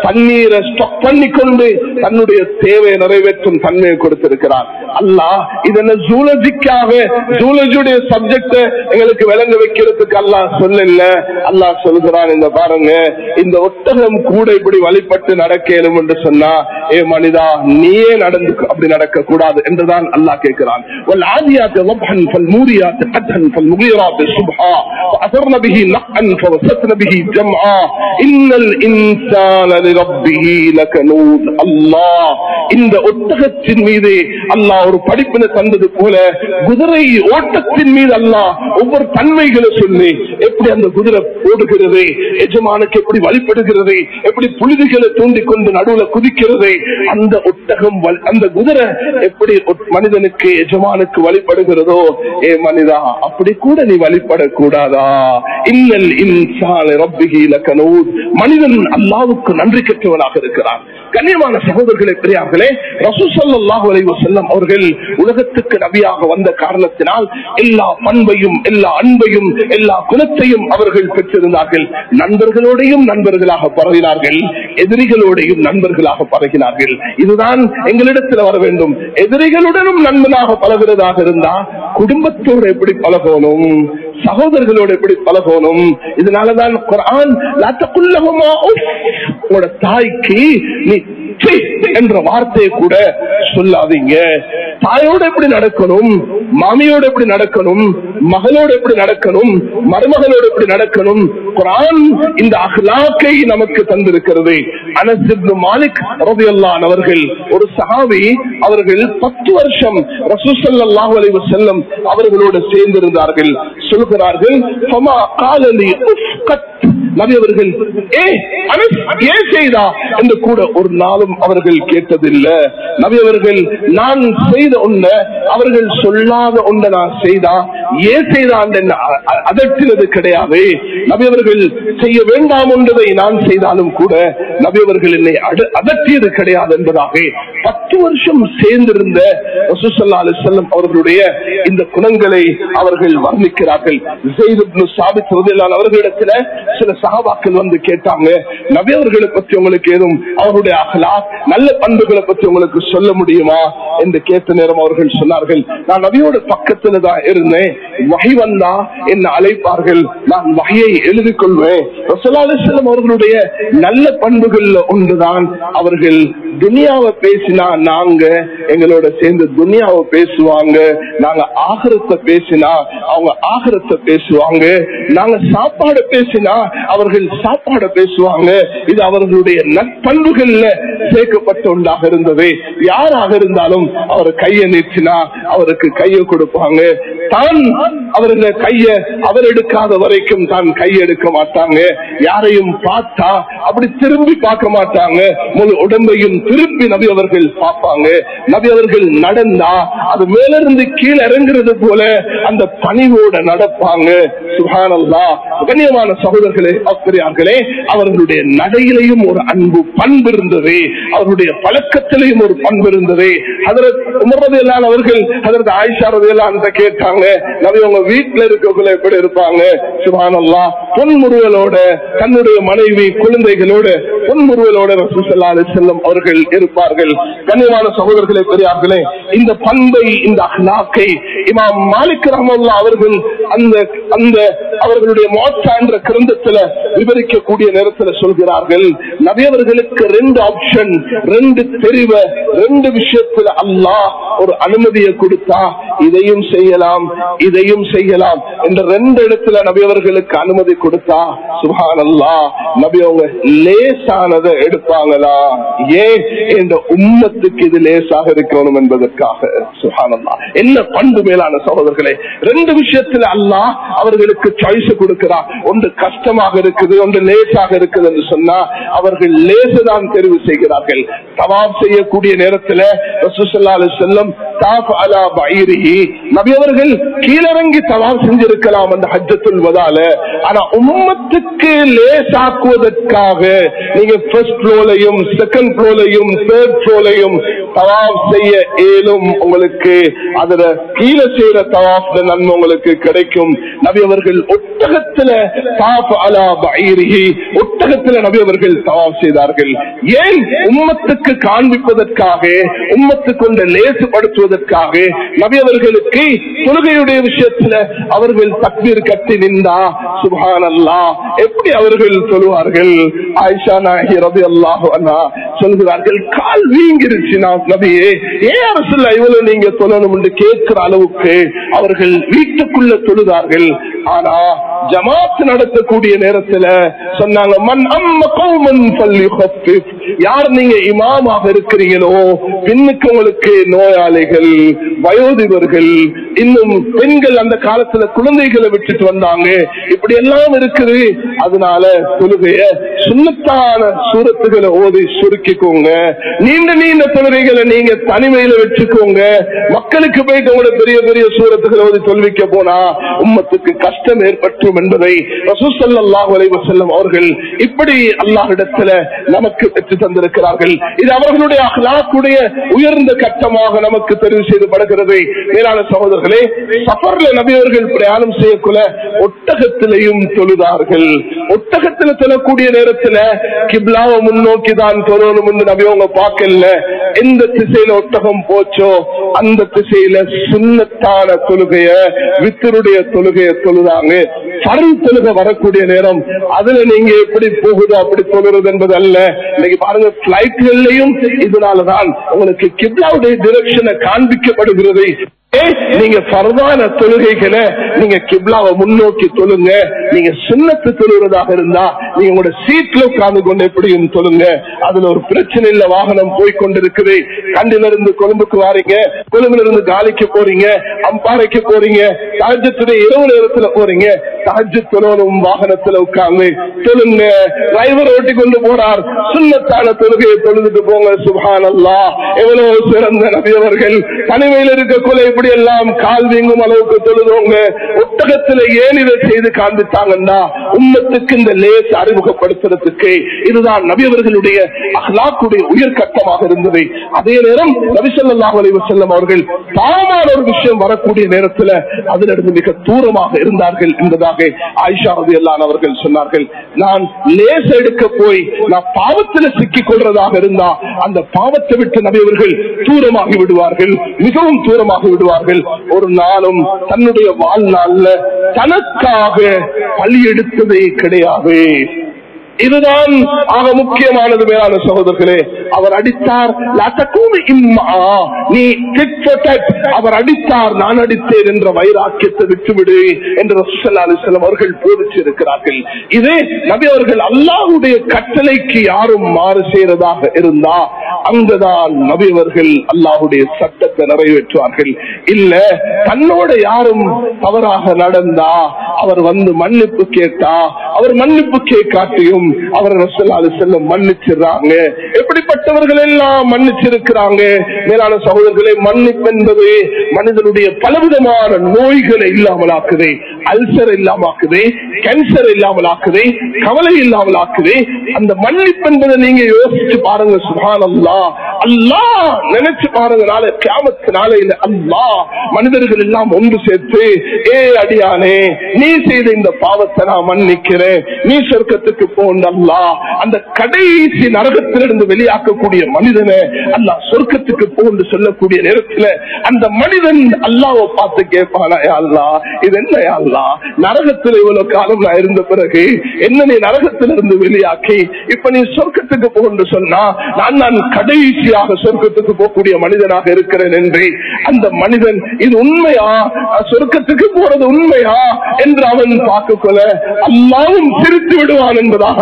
தண்ணீரை ஸ்டாக் பண்ணி கொண்டு தன்னுடைய தேவையை நிறைவேற்றும் தன்மையை கொடுத்திருக்கிறார் அல்லாஹ் இதென்ன ஜூலஜிக்காக ஜூலஜியுடைய சப்ஜெக்ட் எங்களுக்கு விளங்க வைக்கிறதுக்கு அல்லாஹ் சொல்லல அல்லாஹ் சொல்கிறான் இந்த பாருங்க இந்த ஒட்டகம் கூட இப்படி வழிபட்டு நடக்கலும் என்று சொன்னா ஏ மனிதா நீயே நடந்து அப்படி நடக்க கூடாது என்றுதான் அல்லாஹ் கேட்கிறான் والعاديات ضبحا فالموريات قدحا فالمغيرات صبحا فأثرن به نقعا فوسطن به جمعا إن الإنسان لربه لكنود الله இந்த ஒட்டகத்தின் மீது அல்லாஹ் ஒரு படிப்பினை தந்தது போல குதிரை ஓட்டத்தின் மீது அல்லாஹ் ஒவ்வொரு தன்மைகளை சொல்லி எப்படி அந்த குதிரை ஓடுகிறது எஜமானுக்கு எப்படி வழிபடுகிறது எப்படி புழுதிகளை தூண்டிக் கொண்டு நடுவுல குதிக்கிறது அந்த ஒட்டகம் வல்- அந்த குதிரை எப்படி ஒட்- மனிதனுக்கு எஜமானுக்கு வழிபடுகிறதோ ஏ மனிதா அப்படி கூட நீ வழிபடக்கூடாதா இன்னல் இன்சான ரப்பிஹி லகனூத் மனிதன் அல்லாவுக்கு நன்றி கற்றவனாக இருக்கிறான் கண்ணியமான சகோதரர்களே பெரியார்களே ரசூசல்லாஹு அலைஹி வஸல்லம் அவர்கள் உலகத்துக்கு நபியாக வந்த காரணத்தினால் எல்லா பண்பையும் எல்லா அன்பையும் எல்லா குணத்தையும் அவர்கள் பெற்றிருந்தார்கள் நண்பர்களோடையும் நண்பர்களாக பரவினார்கள் எதிரிகளோடையும் நண்பர்களாக பழகினார்கள் இதுதான் எங்களிடத்தில் வர வேண்டும் எதிரிகளுடனும் நண்பனாக பழகிறதாக இருந்தா குடும்பத்தோடு எப்படி பழகணும் சகோதரர்களோடு எப்படி பழகணும் இதனாலதான் குரான் "லா தகுல்லஹுமா உஃப்." உங்களோட தாய்க்கு நீ சி என்ற வார்த்தையை கூட சொல்லாதீங்க தாயோடு எப்படி நடக்கணும் மாமியோடு எப்படி நடக்கணும் மகளோடு எப்படி நடக்கணும் மருமகளோடு எப்படி நடக்கணும் குரான் இந்த அஹ்லாக்கை நமக்கு தந்திருக்கிறது அனஸ் இப்னு மாலிக் ரலியல்லாஹு அவர்கள் ஒரு சஹாபி அவர்கள் பத்து வருஷம் ரசூசல்லாஹு அலைஹி வஸல்லம் அவர்களோடு சேர்ந்திருந்தார்கள் சொல்கிறார்கள் ஃபமா காலலி உஃப்கத் நபி அவர்கள் ஏ அனஸ் ஏன் செய்தா என்று கூட ஒரு நாளும் அவர்கள் கேட்டதில்லை நபி அவர்கள் நான் செய்த ஒண்ண அவர்கள் சொல்லாத ஒன்றை நான் செய்தா ஏன் செய்தான் என்று அ- அ- அதட்டினது கிடையாது நபி அவர்கள் செய்ய வேண்டாம் என்பதை நான் செய்தாலும் கூட நபி அவர்கள் என்னை அட- அதட்டியது கிடையாது என்பதாக பத்து வருஷம் சேர்ந்திருந்த ரசூலுல்லாஹி அலைஹி வஸல்லம் அவர்களுடைய இந்த குணங்களை அவர்கள் வர்ணிக்கிறார்கள் ஸெய்த் இப்னு சாபித் ரலியல்லாஹு அன்ஹு அவர்களிடத்துல சில சஹாபாக்கள் வந்து கேட்டாங்க நபி அவர்களை பற்றி உங்களுக்கு ஏதும் அவருடைய அகலாக் நல்ல பண்புகளை பற்றி உங்களுக்கு சொல்ல முடியுமா என்று கேட்ட நேரம் அவர்கள் சொன்னார்கள் நான் நபியோட பக்கத்துல தான் இருந்தேன் வகை வந்தா என்ன அழைப்பார்கள் நான் வகையை எழுதிக் கொள்வேன் ரசூலுல்லாஹி அலைஹி வஸல்லம் அவர்களுடைய நல்ல பண்புகள்ல ஒன்றுதான் அவர்கள் துனியாவை பேசினா நாங்க எங்களோட சேர்ந்து துனியாவை பேசுவாங்க நாங்க ஆகரத்தை பேசினா அவங்க ஆகரத்தை பேசுவாங்க நாங்க சாப்பாடு பேசினா அவர்கள் சாப்பாடு பேசுவாங்க இது அவர்களுடைய நற்பண்புகள்ல சேர்க்கப்பட்ட ஒன்றாக இருந்தது யாராக இருந்தாலும் அவர் கையை நீட்டினா அவருக்கு கையை கொடுப்பாங்க தான் அவருடைய கைய அவர் எடுக்காத வரைக்கும் தான் கை எடுக்க மாட்டாங்க யாரையும் பார்த்தா அப்படி திரும்பி பார்க்க மாட்டாங்க முழு உடம்பையும் திருப்பி நபி அவர்கள் பார்ப்பாங்க நபி அவர்கள் நடந்தா அது மேலிருந்து கீழே இறங்குறது போல அந்த பணிவோட நடப்பாங்க சுகானல்லா கண்ணியமான சகோதரர்களே ஆசிரியார்களே அவர்களுடைய நடையிலையும் ஒரு அன்பு பண்பு இருந்தது அவர்களுடைய பழக்கத்திலையும் ஒரு பண்பு இருந்தது அதற்கு உமர்றதையெல்லாம் அவர்கள் அதற்கு ஆயிஷா ரதையெல்லாம் கேட்டாங்க நபி உங்க வீட்டுல இருக்கக்குள்ள எப்படி இருப்பாங்க சுபானல்லா பொன்முருவலோட தன்னுடைய மனைவி குழந்தைகளோட பொன்முருவலோட ரசூசல்லா செல்லும் அவர்கள் இருப்பார்கள் கண்ணியமான சகோதரர்களே பெரியார்களே இந்த பண்பை இந்த அஹ்லாக்கை இமாம் மாலிக் ரஹமுல்லா அவர்கள் அந்த அந்த அவர்களுடைய மோட்டா என்ற கிரந்தத்துல விவரிக்கக்கூடிய நேரத்தில் சொல்கிறார்கள் நபியவர்களுக்கு ரெண்டு ஆப்ஷன் ரெண்டு தெரிவ ரெண்டு விஷயத்துல அல்லாஹ் ஒரு அனுமதியை கொடுத்தா இதையும் செய்யலாம் இதையும் செய்யலாம் என்ற ரெண்டு இடத்துல நபியவர்களுக்கு அனுமதி கொடுத்தா சுபான் அல்லா நபி அவங்க லேசானதை எடுப்பாங்களா ஏன் என்ற உம்மத்துக்கு இது லேசாக இருக்கணும் என்பதற்காக சுபான் அல்லா என்ன பண்பு மேலான சகோதரர்களே ரெண்டு விஷயத்துல அல்லாஹ் அவர்களுக்கு சாய்ஸ் கொடுக்கிறார் ஒன்று கஷ்டமாக இருக்குது ஒன்று லேசாக இருக்குது என்று சொன்னா அவர்கள் லேசுதான் தெரிவு செய்கிறார்கள் தவாப் செய்யக்கூடிய நேரத்தில் செல்லம் நபி அவர்கள் கீழிறங்கி தவாப் செஞ்சிருக்கலாம் அந்த ஹஜ்ஜத்துல் வதால ஆனா உம்மத்துக்கு லேசாக்குவதற்காக நீங்க ஃபர்ஸ்ட் ஃப்ளோலையும் செகண்ட் ஃப்ளோலையும் தேர்ட் ஃப்ளோலையும் தவாப் செய்ய இயலும் உங்களுக்கு அதுல கீழே செய்யற தவாப்ல நன்மை உங்களுக்கு கிடைக்கும் நபி அவர்கள் ஒட்டகத்துல தாப் அலா பைரிஹி ஒட்டகத்துல நபி அவர்கள் தவாப் செய்தார்கள் ஏன் உம்மத்துக்கு காண்பிப்பதற்காக உம்மத்துக்கு கொண்ட லேசுபடுத்துவதற்காக நபி அவர்களுக்கு தொழுகையுடைய விஷயத்துல அவர்கள் தக்பீர் கட்டி நின்றா சுபான் அல்லா எப்படி அவர்கள் சொல்லுவார்கள் ஆயிஷா நாயகி ரபி அல்லாஹு அண்ணா சொல்கிறார்கள் கால் வீங்கிருச்சு நான் நபியே ஏன் அரசுல இவ்வளவு நீங்க சொல்லணும் என்று கேட்கிற அளவுக்கு அவர்கள் வீட்டுக்குள்ள தொழுதார்கள் ஆனா ஜமாத் நடத்தக்கூடிய நேரத்துல சொன்னாங்க மண் அம்ம கௌமன் பள்ளி யார் நீங்க இமாமாக இருக்கிறீங்களோ பெண்ணுக்கு உங்களுக்கு நோயாளிகள் வயோதிபர்கள் இன்னும் பெண்கள் அந்த காலத்துல குழந்தைகளை விட்டுட்டு வந்தாங்க இப்படி எல்லாம் இருக்குது அதனால தொழுகைய சுண்ணத்தான சூரத்துகளை ஓதி சுருக்கிக்கோங்க நீண்ட நீண்ட தொழுகைகளை நீங்க தனிமையில வச்சுக்கோங்க மக்களுக்கு போயிட்டு உங்களை பெரிய பெரிய சூரத்துகளை ஓதி தொல்விக்க போனா உம்மத்துக்கு கஷ்டம் ஏற்பட்டுரும் என்பதை ரசூசல்லாஹ் செல்லும் அவர்கள் இப்படி அல்லாஹிடத்துல நமக்கு பெற்று தந்திருக்கிறார்கள் இது அவர்களுடைய அஹ்லாக்குடைய உயர்ந்த கட்டமாக நமக்கு தெரிவு செய்யப்படுகிறது மேலான சகோதரர்களே சஃபர்ல நபியவர்கள் பிரயாணம் செய்யக்குள்ள ஒட்டகத்திலையும் தொழுதார்கள் ஒட்டகத்துல தொழக்கூடிய நேரத்துல கிப்லாவை முன்னோக்கி தான் தொழணும் என்று நபியவங்க பார்க்கல எந்த திசையில ஒட்டகம் போச்சோ அந்த திசையில சுண்ணத்தான தொழுகைய வித்தருடைய தொழுகைய தொழுதாங்க பருள் தொழுகை வரக்கூடிய நேரம் அதுல நீங்க எப்படி போகுதோ அப்படி தொழுறது என்பது அல்ல இன்னைக்கு பாருங்க பிளைட்கள்லயும் இதனாலதான் உங்களுக்கு கிப்லாவுடைய டிரெக்ஷனை காண்பிக்கப்படுகிறது நீங்க பரவான தொழுகைகளை நீங்க கிப்லாவை முன்னோக்கி தொழுங்க நீங்க சின்னத்து தொழுகிறதாக இருந்தா நீங்க உங்களோட சீட்ல உட்கார்ந்து கொண்டு எப்படியும் தொழுங்க அதுல ஒரு பிரச்சனை இல்ல வாகனம் போய் கொண்டிருக்குது கண்டில இருந்து கொழும்புக்கு வாரீங்க கொழும்புல இருந்து காலிக்கு போறீங்க அம்பாறைக்கு போறீங்க தாஜத்துடைய இரவு நேரத்துல போறீங்க தாஜு தொழணும் வாகனத்துல உட்கார்ந்து தொழுங்க டிரைவர் ஓட்டி கொண்டு போறார் சுண்ணத்தான தொழுகையை தொழுதுட்டு போங்க சுபான் அல்லா எவ்வளவு சிறந்த நபியவர்கள் தனிமையில் இருக்க கொலை இப்படி எல்லாம் கால் வீங்கும் அளவுக்கு தொழுதவங்க ஒட்டகத்துல ஏன் இதை செய்து காண்பித்தாங்கன்னா உம்மத்துக்கு இந்த லேஸ் அறிமுகப்படுத்துறதுக்கு இதுதான் நபியவர்களுடைய அஹ்லாக்குடைய உயர் கட்டமாக இருந்தது அதே நேரம் நபிசல்லாஹ் அலைவ செல்லம் அவர்கள் பாவமான ஒரு விஷயம் வரக்கூடிய நேரத்தில் அதிலிருந்து மிக தூரமாக இருந்தார்கள் என்பதாக ஆயிஷா ரதி அல்லான் அவர்கள் சொன்னார்கள் நான் லேஸ் எடுக்க போய் நான் பாவத்தில் சிக்கிக் கொள்றதாக இருந்தா அந்த பாவத்தை விட்டு நபியவர்கள் தூரமாகி விடுவார்கள் மிகவும் தூரமாகி விடுவார்கள் ஒரு நாளும் தன்னுடைய வாழ்நாள்ல தனக்காக பழி எடுத்ததே கிடையாது இதுதான் ஆக முக்கியமானது மேலான சகோதரர்களே அவர் அடித்தார் நீ அவர் அடித்தார் நான் அடித்தேன் என்ற வைராக்கியத்தை விட்டுவிடு என்று ரசூசல்லாஸ்லம் அவர்கள் போதிச்சிருக்கிறார்கள் இதே நபி அவர்கள் அல்லாஹுடைய கட்டளைக்கு யாரும் மாறு செய்யறதாக இருந்தா அங்குதான் நபி அவர்கள் அல்லாஹுடைய சட்டத்தை நிறைவேற்றுவார்கள் இல்ல தன்னோட யாரும் தவறாக நடந்தா அவர் வந்து மன்னிப்பு கேட்டா அவர் மன்னிப்பு கேட்காட்டியும் அவர் ரசல்லாது செல்லும் மன்னிச்சிடுறாங்க எப்படிப்பட்டவர்கள் எல்லாம் மன்னிச்சிருக்கிறாங்க மேலான சகோதரர்களை மன்னிப்பு என்பது மனிதனுடைய பலவிதமான நோய்களை இல்லாமலாக்குது அல்சர் இல்லாமலாக்குது கேன்சர் இல்லாமலாக்குது கவலை இல்லாமலாக்குது அந்த மன்னிப்பு என்பதை நீங்க யோசிச்சு பாருங்க சுகான் அல்லா அல்லா நினைச்சு பாருங்க நாளை கிராமத்து நாளையில அல்லா மனிதர்கள் எல்லாம் ஒன்று சேர்த்து ஏ அடியானே நீ செய்த இந்த பாவத்தை நான் மன்னிக்கிறேன் நீ சொர்க்கத்துக்கு போண்டல்லா அந்த கடைசி நரகத்திலிருந்து வெளியாக்கக்கூடிய மனிதனை அல்லா சொர்க்கத்துக்கு போன்று சொல்லக்கூடிய நேரத்தில் அந்த மனிதன் அல்லாவை பார்த்து கேட்பானா அல்லா இது என்ன அல்லா நரகத்தில் இவ்வளவு காலம் நான் இருந்த பிறகு என்ன நீ நரகத்திலிருந்து வெளியாக்கி இப்ப நீ சொர்க்கத்துக்கு போன்று சொன்னா நான் நான் கடைசியாக சொர்க்கத்துக்கு போகக்கூடிய மனிதனாக இருக்கிறேன் என்று அந்த மனிதன் இது உண்மையா சொர்க்கத்துக்கு போறது உண்மையா என்று அவன் பார்க்க கொள்ள அல்லாவும் சிரித்து விடுவான் என்பதாக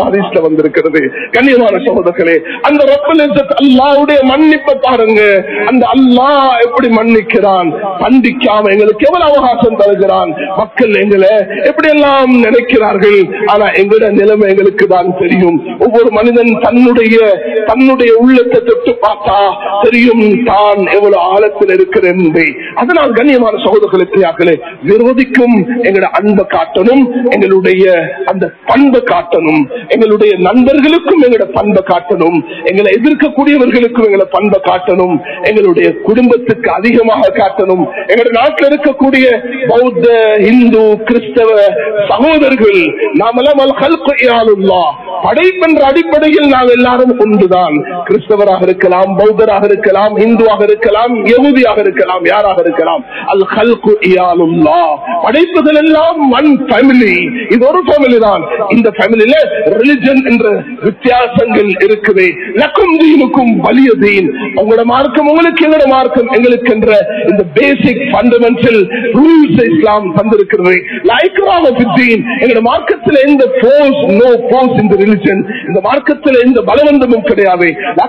ஹதீஸ்ல வந்திருக்கிறது கண்ணியமான சகோதரர்களே அந்த ரப்பல் இஸ்ஸத் அல்லாஹ்வுடைய மன்னிப்பை பாருங்க அந்த அல்லாஹ் எப்படி மன்னிக்கிறான் கண்டிக்காம எங்களுக்கு எவ்வளவு அவகாசம் தருகிறான் மக்கள் எங்களை எப்படி எல்லாம் நினைக்கிறார்கள் ஆனா எங்களோட நிலைமை எங்களுக்கு தான் தெரியும் ஒவ்வொரு மனிதன் தன்னுடைய தன்னுடைய உள்ளத்தை தொட்டு பார்த்தா தெரியும் தான் எவ்வளவு ஆழத்தில் இருக்கிறேன் என்பதை. அதனால் கண்ணியமான சகோதரர்களுக்கு விரோதிக்கும் எங்களோட அன்பை காட்டணும் எங்களுடைய அந்த பண்பை காட்டணும் எங்களுடைய நண்பர்களுக்கும் எங்களோட பண்பை காட்டணும் எங்களை எதிர்க்கக்கூடியவர்களுக்கும் எங்களை பண்பை காட்டணும் எங்களுடைய குடும்பத்துக்கு அதிகமாக காட்டணும் எங்களுடைய நாட்டில் இருக்கக்கூடிய பௌத்த இந்து கிறிஸ்தவ சகோதரர்கள் நாமெல்லாம் அல் ஹல்கு இயாலுல்லா. படைப்பென்ற அடிப்படையில் நாம் எல்லாரும் ஒன்றுதான் கிறிஸ்தவராக இருக்கலாம் பௌத்தராக இருக்கலாம் இந்துவாக இருக்கலாம் யகுதியாக இருக்கலாம் யாராக இருக்கலாம் அல் ஹல்கு இயாலுல்லா. படைப்புகள் எல்லாம் ஒன் ஃபேமிலி இது ஒரு ஃபேமிலி தான் இந்த ஃபேமிலியில ரிலிஜன் என்ற வித்தியாசங்கள் இருக்குது லக்கும் தீனுக்கும் வலிய தீன் உங்களோட மார்க்கம் உங்களுக்கு எங்களோட மார்க்கம் எங்களுக்கு என்ற இந்த பேசிக் ஃபண்டமெண்டல் ரூல்ஸ் இஸ்லாம் தந்திருக்கிறது லைக்ராக தீன் எங்களோட மார்க்கத்தில் எந்த போர்ஸ் நோ போர்ஸ் இந்த ரிலிஜன் இந்த மார்க்கத்தில் எந்த பலவந்தமும் கிடையாது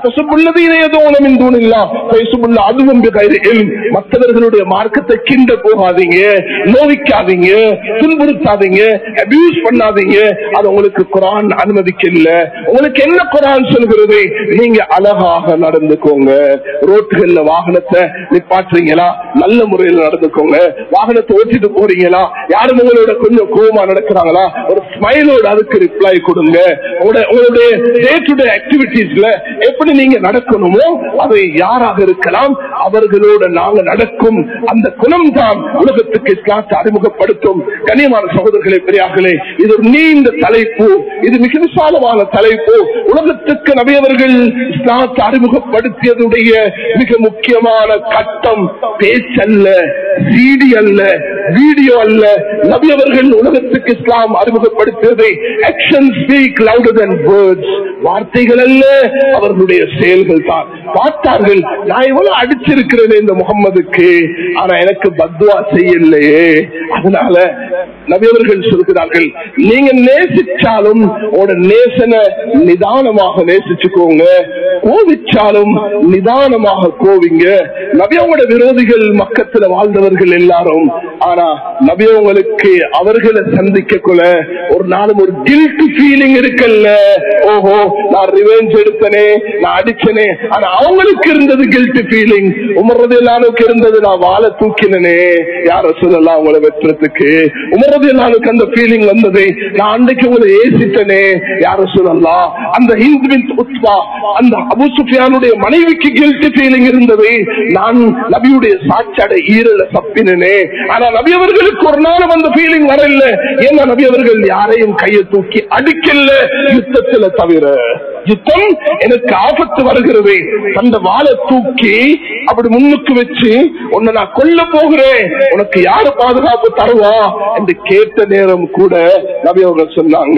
அதுவும் மற்றவர்களுடைய மார்க்கத்தை கிண்ட போகாதீங்க நோவிக்காதீங்க துன்புறுத்தாதீங்க அபியூஸ் பண்ணாதீங்க அது உங்களுக்கு குரான் அனுமதிக்கல உங்களுக்கு என்ன குரான் சொல்கிறது நீங்க அழகாக நடந்துக்கோங்க ரோட்டுகள்ல வாகனத்தை நிப்பாட்டுறீங்களா நல்ல முறையில் நடந்துக்கோங்க வாகனத்தை ஓட்டிட்டு போறீங்களா யாரும் உங்களோட கொஞ்சம் கோபமா நடக்கிறாங்களா ஒரு ஸ்மைலோட அதுக்கு ரிப்ளை கொடுங்க உங்களோட- உங்களுடைய டே டு டே ஆக்டிவிட்டீஸ்ல எப்படி நீங்க நடக்கணுமோ அதை யாராக இருக்கலாம் அவர்களோட நாங்க நடக்கும் அந்த குணம் தான் உலகத்துக்கு இஸ்லாத்தை அறிமுகப்படுத்தும் கண்ணியமான சகோதரர்களே பெரியார்களே இது ஒரு நீண்ட தலைப்பு இது மிக விசாலமான தலைப்பு உலகத்துக்கு நபியவர்கள் இஸ்லாத்தை அறிமுகப்படுத்தியதுடைய மிக முக்கியமான கட்டம் பேச்சல்ல சிடி அல்ல வீடியோ அல்ல நபியவர்கள் உலகத்துக்கு இஸ்லாம் அறிமுகப்படுத்தியதை action speak louder than words வார்த்தைகள் அல்ல அவர்களுடைய செயல்கள் தான் பார்த்தார்கள் நான் எவ்வளவு அடிச்சிருக்கிறேன் இந்த முகம்மதுக்கு ஆனா எனக்கு பத்வா செய்யலையே அதனால நபியவர்கள் சொல்கிறார்கள் நீங்க நேசிச்சாலும் உங்களோட நேசனை நிதானமாக நேசிச்சுக்கோங்க கோவிச்சாலும் நிதானமாக கோவிங்க நபியவங்களோட விரோதிகள் மக்கத்துல வாழ்ந்தவர்கள் எல்லாரும் ஆனா நபியவங்களுக்கு அவர்களை சந்திக்க கொள்ள ஒரு நாளும் ஒரு கில்ட் ஃபீலிங் இருக்குல்ல ஓஹோ நான் ரிவெஞ்ச் எடுத்தனே நான் அடிச்சனே ஆனா அவங்களுக்கு இருந்தது கில்ட் ஃபீலிங் உமர்றது எல்லாருக்கு இருந்தது நான் வாழை தூக்கினனே யார சொல்லலாம் உங்களை வெட்டுறதுக்கு உமர்றது எல்லாருக்கு அந்த ஃபீலிங் வந்தது நான் அன்றைக்கு உங்களை ஏசிட்டனே யார சொல்லலாம் அந்த ஹிந்த் பின் உத்வா அந்த அபு சுஃபியானுடைய மனைவிக்கு கில்ட் ஃபீலிங் இருந்தது நான் நபியுடைய சாட்சாட ஈரல தப்பினனே ஆனா நபி அவர்களுக்கு ஒரு நாளும் அந்த ஃபீலிங் வரல ஏன்னா நபி அவர்கள் யாரையும் கையை தூக்கி அடிக்கல யுத்தத்துல தவிர யுத்தம் எனக்கு ஆபத்து வருகிறது அந்த வாழை தூக்கி அப்படி முன்னுக்கு வச்சு உன்னை நான் கொல்ல போகிறேன் உனக்கு யாரு பாதுகாப்பு தருவா என்று கேட்ட நேரம் கூட நபி அவர்கள் சொன்னாங்க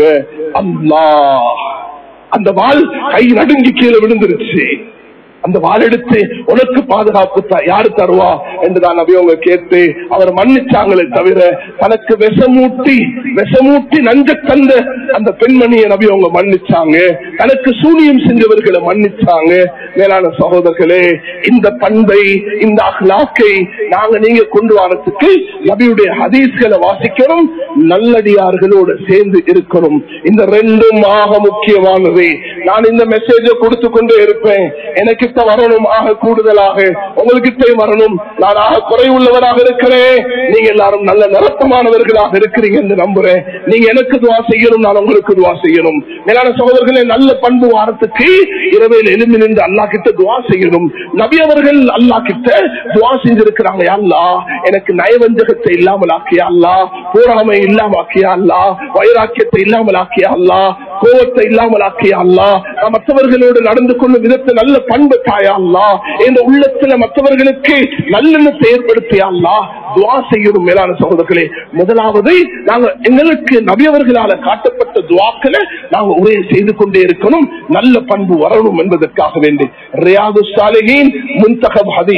அல்லாஹ் அந்த வாள் கை நடுங்கி கீழே விழுந்துருச்சு அந்த வாள் எடுத்து உனக்கு பாதுகாப்பு த- யாரு தருவா என்றுதான் நபி அவங்க கேட்டு அவர் மன்னிச்சாங்களே தவிர தனக்கு விஷமூட்டி விஷமூட்டி நஞ்ச தந்த அந்த பெண்மணியை நபி அவங்க மன்னிச்சாங்க தனக்கு சூனியம் செஞ்சவர்களை மன்னிச்சாங்க மேலான சகோதரர்களே இந்த பண்பை இந்த அஹ்லாக்கை நாங்க நீங்க கொண்டு வரத்துக்கு நபியுடைய ஹதீஸ்களை வாசிக்கணும் நல்லடியார்களோடு சேர்ந்து இருக்கணும் இந்த ரெண்டும் ஆக முக்கியமானது நான் இந்த மெசேஜ கொடுத்து கொண்டே இருப்பேன் எனக்கிட்ட வரணும் ஆக கூடுதலாக உங்ககிட்ட வரணும் நான் ஆக குறைவுள்ளவராக இருக்கிறேன் நீங்க எல்லாரும் நல்ல நிரப்பமானவர்களாக இருக்கிறீங்க என்று நம்புறேன் நீங்க எனக்கு துவா செய்யணும் நான் உங்களுக்கு துவா செய்யணும் மேலான சகோதரர்களே நல்ல பண்பு வாரத்துக்கு இரவையில் எழும்பி நின்று அல்லா கிட்ட துவா செய்யணும் நபி அவர்கள் அல்லா கிட்ட துவா செஞ்சிருக்கிறாங்க யா அல்லாஹ் எனக்கு நயவஞ்சகத்தை இல்லாமல் ஆக்கியா அல்லா போராமை இல்லாமல் ஆக்கியா அல்லா வைராக்கியத்தை இல்லாமல் ஆக்கியா அல்லா கோபத்தை இல்லாமல் ஆக்கியா அல்லா நான் மற்றவர்களோடு நடந்து கொள்ளும் விதத்தை நல்ல பண்பு தாயா அல்லா என்ற உள்ளத்துல மற்றவர்களுக்கு நல்லெண்ணத்தை ஏற்படுத்தியா அல்லா துவா செய்யணும் மேலான சகோதரர்களே முதலாவது நாங்க எங்களுக்கு நபியவர்களால காட்டப்பட்ட துவாக்களை நாங்க உரையை செய்து கொண்டே இருக்கணும் நல்ல பண்பு வரணும் என்பதற்காக வேண்டி ரியாது சாலிகின் முன்தகப் ஹதீஸ்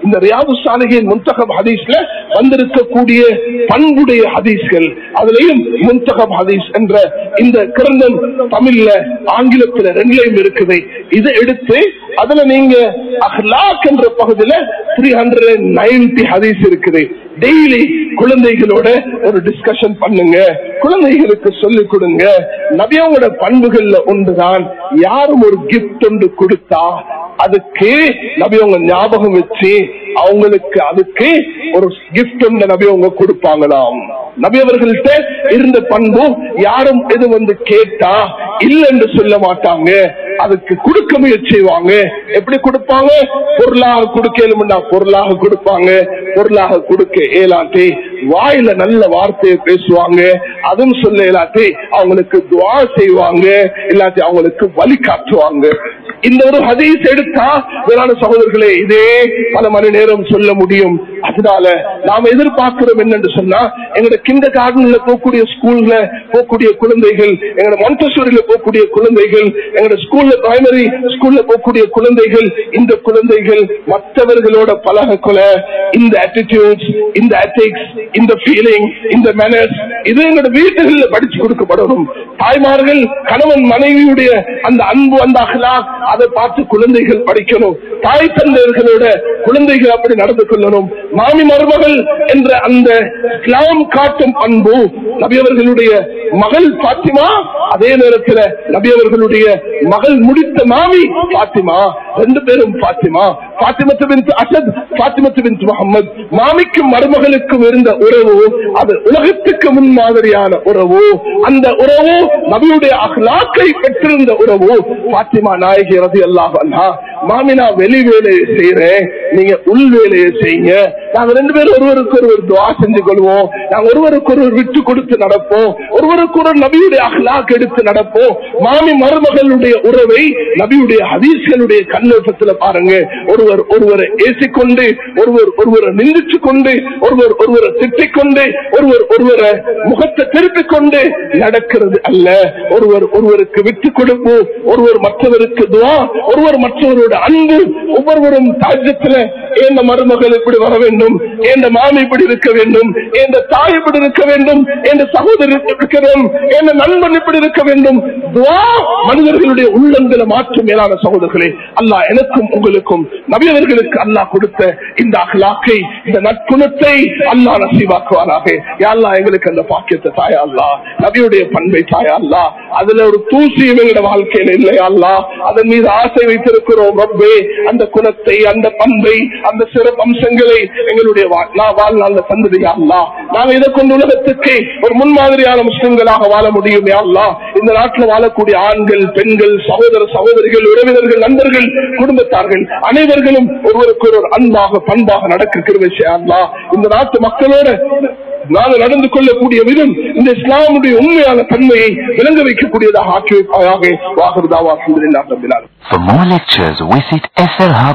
இந்த ரியாது சாலிகின் முன்தகம் ஹதீஸ்ல வந்திருக்கக்கூடிய பண்புடைய ஹதீஸ்கள் அதுலயும் முன்தகம் ஹதீஸ் என்ற இந்த கிரந்தம் தமிழ்ல ஆங்கிலத்துல ரெண்டுலயும் இருக்குது இதை எடுத்து அதுல நீங்க அஹ்லாக் என்ற பகுதியில த்ரீ ஹண்ட்ரட் நைன்டி ஹதீஸ் இருக்குது டெய்லி குழந்தைகளோட ஒரு டிஸ்கஷன் பண்ணுங்க குழந்தைகளுக்கு சொல்லிக் கொடுங்க நபியாவோட பண்புகள்ல ஒன்றுதான் யாரும் ஒரு கிஃப்ட் ஒன்று கொடுத்தா அதுக்கு நபியவங்க ஞாபகம் வச்சு அவங்களுக்கு அதுக்கு ஒரு கிஃப்ட் ஒன்று நபியவங்க கொடுப்பாங்களாம் நபியவர்கள்ட்ட இருந்த பண்பு யாரும் எது வந்து கேட்டா இல்லைன்னு சொல்ல மாட்டாங்க அதுக்கு கொடுக்க முயற்சி செய்வாங்க எப்படி கொடுப்பாங்க பொருளாக கொடுக்கலும்னா பொருளாக கொடுப்பாங்க பொருளாக கொடுக்க இயலாட்டி வாயில நல்ல வார்த்தையை பேசுவாங்க அதுவும் சொல்ல இயலாட்டி அவங்களுக்கு துவா செய்வாங்க இல்லாட்டி அவங்களுக்கு வழி காட்டுவாங்க இந்த ஒரு ஹதீஸ் எடுத்தா வேளாண் சகோதரர்களே இதே பல மணி நேரம் சொல்ல முடியும் அதனால நாம எதிர்பார்க்கிறோம் என்னன்னு சொன்னா எங்களோட கிண்ட கார்டன்ல போகக்கூடிய ஸ்கூல்ல போகக்கூடிய குழந்தைகள் எங்களோட மொண்டசூரியில போகக்கூடிய குழந்தைகள் எங்களோட ஸ்கூல்ல பிரைமரி ஸ்கூல்ல போகக்கூடிய குழந்தைகள் இந்த குழந்தைகள் மற்றவர்களோட பழகக்குள்ள இந்த ஆட்டிடியூட்ஸ் இந்த எத்திக்ஸ் இந்த ஃபீலிங் இந்த மேனர்ஸ் இது எங்களோட வீடுகள்ல படிச்சு கொடுக்கப்படணும் தாய்மார்கள் கணவன் மனைவியுடைய அந்த அன்பு அந்த அகலாக் அதை பார்த்து குழந்தைகள் படிக்கணும் தாய் தந்தையர்களோட குழந்தைகள் அப்படி நடந்து கொள்ளணும் மாமி மருமகள் என்ற அந்த இஸ்லாம் காட்டும் அன்பு நபியவர்களுடைய மகள் பாத்திமா அதே நேரத்தில் நபியவர்களுடைய மகள் முடித்த மாமி பாத்திமா ரெண்டு பேரும் பாத்திமா பாத்திமத்து பின் அசத் பாத்திமத்து பின் முகமது மாமிக்கும் மருமகளுக்கும் இருந்த உறவு அது உலகத்துக்கு முன்மாதிரியான உறவு அந்த உறவு நபியுடைய அகலாக்கை பெற்றிருந்த உறவு பாத்திமா நாயகி ரதி அல்லாஹ் மாமினா வெளி வேலையை செய்யறேன் நீங்க உள் வேலையை செய்யுங்க நாங்க ரெண்டு பேரும் ஒருவருக்கு ஒருவர் துவா செஞ்சு கொள்வோம் நாங்க ஒருவருக்கு ஒருவர் விட்டு கொடுத்து நடப்போம் ஒருவருக்கு ஒரு நபியுடைய அகலாக் எடுத்து நடப்போம் மாமி மருமகளுடைய உறவை நபியுடைய ஹதீஸ்களுடைய கண்ணோட்டத்துல பாருங்க ஒருவர் ஒருவரை ஏசிக்கொண்டு ஒருவர் ஒருவரை நிந்திச்சு கொண்டு ஒருவர் ஒருவரை திட்டிக் கொண்டு ஒருவர் ஒருவரை முகத்தை திருப்பிக் கொண்டு நடக்கிறது அல்ல ஒருவர் ஒருவருக்கு விட்டு கொடுப்பு ஒருவர் மற்றவருக்கு துவா ஒருவர் மற்றவரோட அன்பு ஒவ்வொருவரும் தாஜ்யத்துல ஏந்த மருமகள் இப்படி வர வேண்டும் ஏந்த மாமி இப்படி இருக்க வேண்டும் ஏந்த தாய் இப்படி இருக்க வேண்டும் என்ற சகோதரர் இப்படி இருக்க வேண்டும் என்ற நண்பன் இப்படி இருக்க வேண்டும் துவா மனிதர்களுடைய உள்ளங்களை மாற்றும் மேலான சகோதரர்களே அல்லாஹ் எனக்கும் உங்களுக்கும் நபியவர்களுக்கு அல்லாஹ் கொடுத்த இந்த அகலாக்கை இந்த நட்புணத்தை அல்லாஹ் நசீவாக்குவாராக யாழ்லா எங்களுக்கு அந்த பாக்கியத்தை தாயா அல்லா நபியுடைய பண்பை தாயா அல்லா அதுல ஒரு தூசியும் எங்களோட வாழ்க்கையில இல்லையா அல்லா அதன் மீது ஆசை வைத்திருக்கிறோம் ரப்பே அந்த குணத்தை அந்த பண்பை அந்த சிறப்பு அம்சங்களை எங்களுடைய வா- நா- வாழ்நாள்ல தந்ததையா அல்லா நாங்க இதை கொண்டு உலகத்துக்கு ஒரு முன்மாதிரியான முஸ்லிம்களாக வாழ முடியும் யா அல்லா இந்த நாட்டில் வாழக்கூடிய ஆண்கள் பெண்கள் சகோதர சகோதரிகள் உறவினர்கள் நண்பர்கள் குடும்பத்தார்கள் அனைவர்களும் ஒருவருக்கு ஒருவர் அன்பாக பண்பாக நடக்க கிருமிச்சா அல்லா இந்த நாட்டு மக்களோட நாங்கள் நடந்து கொள்ளக்கூடிய விதம் இந்த இஸ்லாமுடைய உண்மையான தன்மையை விளங்க வைக்கக்கூடியதாக ஆக்கி வைப்பாயாக வாகர்தாவா சுந்தரில்லா For more lectures, visit SLHub